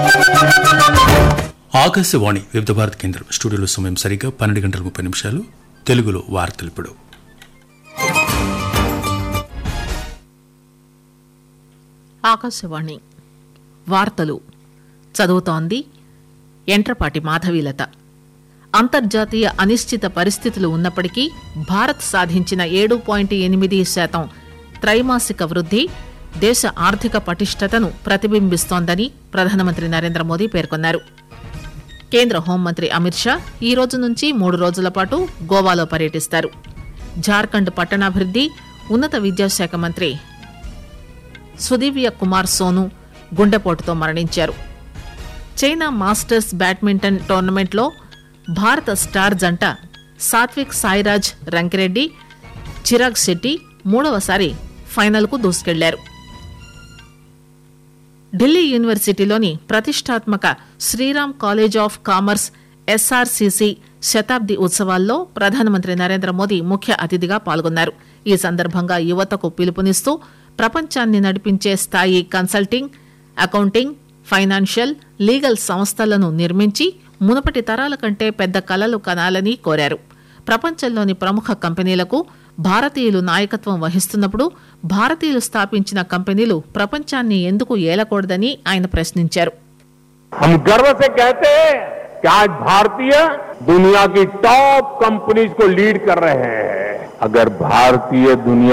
ఆకాశవాణి వివిధ భారత్ కేంద్రం స్టూడియోలో సమయం సరిగ్గా పన్నెండు గంటల ముప్పై నిమిషాలు తెలుగులో వార్తలు ఇప్పుడు ఆకాశవాణి వార్తలు చదువుతోంది ఎంట్రపాటి మాధవీలత అంతర్జాతీయ అనిశ్చిత పరిస్థితులు ఉన్నప్పటికీ భారత్ సాధించిన ఏడు పాయింట్ ఎనిమిది శాతం త్రైమాసిక వృద్ధి దేశ ఆర్థిక పటిష్టతను ప్రతిబింబిస్తోందని ప్రధానమంత్రి నరేంద్ర మోదీ పేర్కొన్నారు కేంద్ర హోంమంత్రి అమిత్ షా ఈ రోజు నుంచి మూడు రోజుల పాటు గోవాలో పర్యటిస్తారు జార్ఖండ్ పట్టణాభివృద్ది ఉన్నత విద్యాశాఖ మంత్రి సుదీవ్య కుమార్ సోను గుండెపోటుతో మరణించారు చైనా మాస్టర్స్ బ్యాడ్మింటన్ టోర్నమెంట్లో భారత స్టార్ జంట సాత్విక్ సాయిరాజ్ రంకిరెడ్డి చిరాగ్ శెట్టి మూడవసారి ఫైనల్కు దూసుకెళ్లారు ఢిల్లీ యూనివర్సిటీలోని ప్రతిష్టాత్మక Shriram college of commerce SRCC శతాబ్ది ఉత్సవాల్లో ప్రధానమంత్రి నరేంద్ర మోదీ ముఖ్య అతిథిగా పాల్గొన్నారు ఈ సందర్భంగా యువతకు పిలుపునిస్తూ ప్రపంచాన్ని నడిపించే స్థాయి కన్సల్టింగ్ అకౌంటింగ్ ఫైనాన్షియల్ లీగల్ సంస్థలను నిర్మించి మునుపటి తరాల కంటే పెద్ద కలలు కనాలని కోరారు ప్రపంచంలోని ప్రముఖ కంపెనీలకు భారతీయులు నాయకత్వం వహిస్తున్నప్పుడు భారతీయులు స్థాపించిన కంపెనీలు ప్రపంచాన్ని ఎందుకు ఏలకూడదని ఆయన ప్రశ్నించారు हम गर्व से कहते हैं कि आज भारतीय दुनिया की टॉप कंपनीज को लीड कर रहे हैं अगर भारतीय दुनिया